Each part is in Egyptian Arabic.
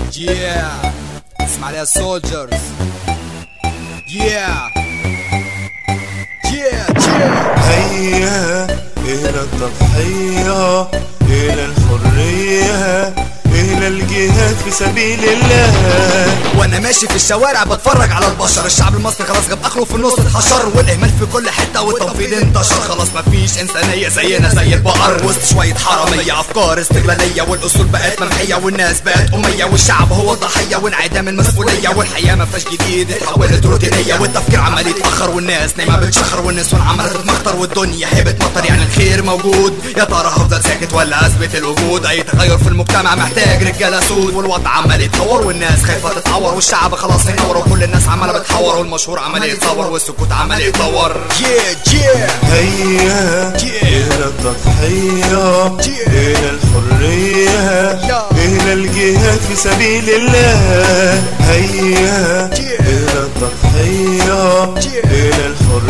Yeah اسمع ليها soldiers Yeah Yeah Yeah هيا إلى التضحية إلى الحرية إلى الجهاد في سبيل الله وانا ماشي في الشوارع بتفرج على البشر الشعب المصري خلاص جاب اخره في النص اتحشر والاهمال في كل حته والتنفيذ انتشر خلاص مفيش انسانيه زينا زي البقر وسط شويه حراميه افكار استغلاليه والاصول بقت ممحيه والناس بقت اميه والشعب هو الضحيه وانعدام المسؤوليه والحياه ما فيهاش جديد اتحولت روتينيه والتفكير عمال يتاخر والناس نايمه بتشخر والنسوان عماله تتمخطر والدنيا هبت مطر يعني الخير موجود يا ترى هفضل ساكت ولا اثبت الوجود اي تغير في المجتمع محتاج رجاله سود والوضع عمال يتطور والناس خايفه تتعور والشعب خلاص هينور وكل الناس عماله بتحور والمشهور عمال يتصور والسكوت عمال يتطور yeah yeah هيا إلى التضحية إلى الحرية إلى الجهاد في سبيل الله هيا إلى التضحية إلى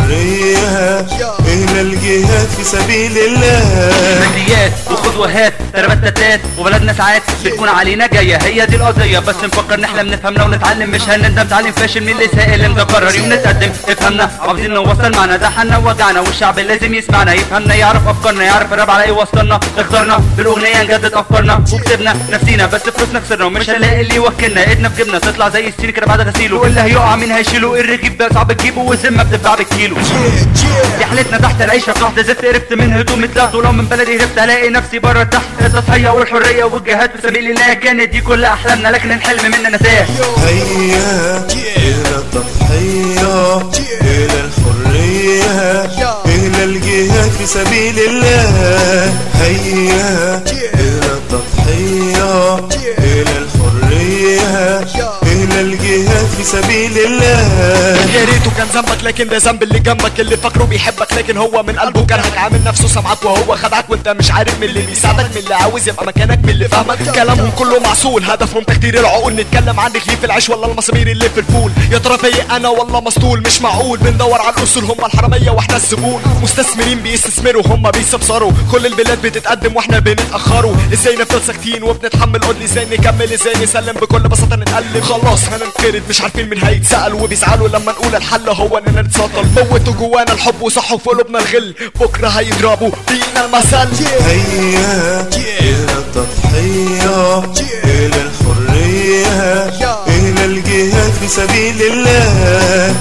الحرية إلى الجهاد في سبيل الله مجريات وخد وهات تربتتات وبلدنا ساعات بتكون علينا جايه هي دي القضيه بس نفكر نحلم نفهم لو نتعلم مش هنندم تعليم فاشل من اللي سائل مكرر يوم نتقدم افهمنا عاوزين نوصل معنا ده حنا وجعنا والشعب لازم يسمعنا يفهمنا يعرف افكارنا يعرف الراب على ايه وصلنا اخترنا بالاغنيه نجدد افكارنا وكسبنا نفسينا بس فلوسنا خسرنا ومش هنلاقي اللي يوكلنا ايدنا في جيبنا تطلع زي السين كده بعد غسيله واللي هيقع مين هيشيله الرغيف ده صعب تجيبه والذمه بتتباع بالكيلو دي حالتنا تحت العيشه تحت زفت قربت من هدوم اتلغت ولو من بلدي هربت الاقي نفسي بره تحت التضحيه والحريه والجهاد في سبيل الله كانت دي كل احلامنا لكن الحلم مننا تاه هيا إلى التضحية إلى الحرية إلى الجهاد في سبيل الله هيا إلى التضحية إلى الحرية إلى الجهاد في سبيل الله يا ريته كان ذنبك لكن ده ذنب اللي جنبك اللي فاكره بيحبك لكن هو من قلبه كرهك عامل نفسه سامعك وهو خدعك وانت مش عارف من اللي بيساعدك من اللي عاوز يبقى مكانك من اللي فاهمك كلامهم كله معسول هدفهم تكتير العقول نتكلم عن رغيف العيش ولا المسامير اللي في الفول يا ترى فيا انا والله مسطول مش معقول بندور على الاصول هم الحراميه واحنا الزبون مستثمرين بيستثمروا هم بيستبصروا كل البلاد بتتقدم واحنا بنتاخروا ازاي نفضل ساكتين وبنتحمل قول ازاي نكمل ازاي نسلم بكل بساطه نتقلب خلاص هننفرد مش عارفين مين هيتسال وبيزعلوا لما نقول الحل هو اننا نتسطل موتوا جوانا الحب وصحوا في قلوبنا الغل بكره هيضربوا بينا المثل هيا إلى التضحية إلى الحرية إلى الجهاد في سبيل الله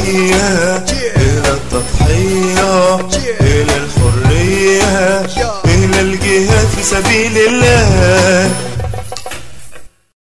هيا إلى التضحية إلى الحرية إلى الجهاد في سبيل الله